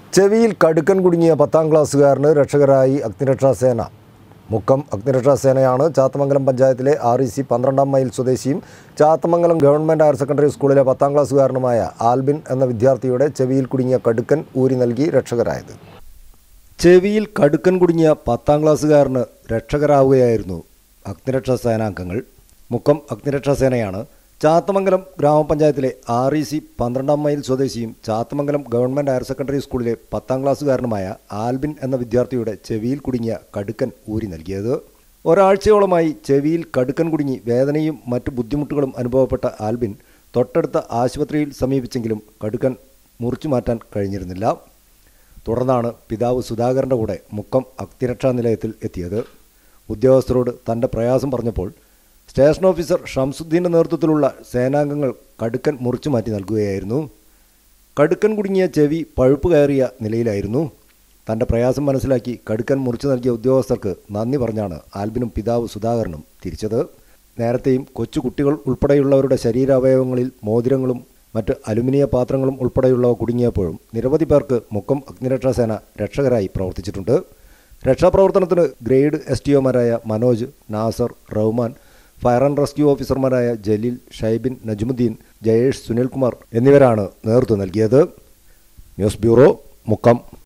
ചെവിയിൽ കടുക്കൻ കുടുങ്ങിയ പത്താം ക്ലാസ്സുകാരന് രക്ഷകരായി അഗ്നിരക്ഷാസേന മുക്കം അഗ്നിരക്ഷാസേനയാണ് ചാത്തമംഗലം പഞ്ചായത്തിലെ ആർ ഇ സി പന്ത്രണ്ടാം മൈൽ സ്വദേശിയും ചാത്തമംഗലം ഗവൺമെൻറ് ഹയർ സെക്കൻഡറി സ്കൂളിലെ പത്താം ക്ലാസ്സുകാരനുമായ ആൽബിൻ എന്ന വിദ്യാർത്ഥിയുടെ ചെവിയിൽ കുടുങ്ങിയ കടുക്കൻ ഊരി നൽകി രക്ഷകരായത് ചെവിയിൽ കടുക്കൻ കുടുങ്ങിയ പത്താം ക്ലാസ്സുകാരന് രക്ഷകരാവുകയായിരുന്നു അഗ്നിരക്ഷാ സേനാംഗങ്ങൾ മുക്കം അഗ്നിരക്ഷാ സേനയാണ് ചാത്തമംഗലം ഗ്രാമപഞ്ചായത്തിലെ ആർ ഇ സി പന്ത്രണ്ടാം മൈൽ സ്വദേശിയും ചാത്തമംഗലം ഗവൺമെൻറ് ഹയർ സെക്കൻഡറി സ്കൂളിലെ പത്താം ക്ലാസ്സുകാരനുമായ ആൽബിൻ എന്ന വിദ്യാർത്ഥിയുടെ ചെവിയിൽ കുടുങ്ങിയ കടുക്കൻ ഊരി നൽകിയത് ഒരാഴ്ചയോളമായി ചെവിയിൽ കടുക്കൻ കുടുങ്ങി വേദനയും മറ്റു ബുദ്ധിമുട്ടുകളും അനുഭവപ്പെട്ട ആൽബിൻ തൊട്ടടുത്ത ആശുപത്രിയിൽ സമീപിച്ചെങ്കിലും കടുക്കൻ മുറിച്ചു മാറ്റാൻ കഴിഞ്ഞിരുന്നില്ല തുടർന്നാണ് പിതാവ് സുധാകരൻ്റെ കൂടെ മുക്കം അഗ്നിരക്ഷാ നിലയത്തിൽ എത്തിയത് ഉദ്യോഗസ്ഥരോട് തൻ്റെ പ്രയാസം പറഞ്ഞപ്പോൾ സ്റ്റേഷൻ ഓഫീസർ ഷംസുദ്ദീൻ്റെ നേതൃത്വത്തിലുള്ള സേനാംഗങ്ങൾ കടുക്കൻ മുറിച്ചു മാറ്റി നൽകുകയായിരുന്നു കടുക്കൻ കുടുങ്ങിയ ചെവി പഴുപ്പ് കയറിയ നിലയിലായിരുന്നു തൻ്റെ പ്രയാസം മനസ്സിലാക്കി കടുക്കൻ മുറിച്ചു നൽകിയ ഉദ്യോഗസ്ഥർക്ക് നന്ദി പറഞ്ഞാണ് ആൽബിനും പിതാവ് സുധാകരനും തിരിച്ചത് നേരത്തെയും കൊച്ചു കുട്ടികൾ ഉൾപ്പെടെയുള്ളവരുടെ ശരീരാവയവങ്ങളിൽ മോതിരങ്ങളും മറ്റ് അലുമിനിയ പാത്രങ്ങളും ഉൾപ്പെടെയുള്ളവ കുടുങ്ങിയപ്പോഴും നിരവധി പേർക്ക് മുക്കം അഗ്നിരക്ഷാസേന രക്ഷകരായി പ്രവർത്തിച്ചിട്ടുണ്ട് രക്ഷാപ്രവർത്തനത്തിന് ഗ്രേഡ് എസ് ടി ഒമാരായ Manoj Nasar Rahman fire and rescue ഓഫീസർമാരായ ജലീൽ ഷൈബിൻ നജ്മുദ്ദീൻ ജയേഷ് സുനിൽകുമാർ എന്നിവരാണ് നേതൃത്വം നൽകിയത് ന്യൂസ് ബ്യൂറോ മുക്കം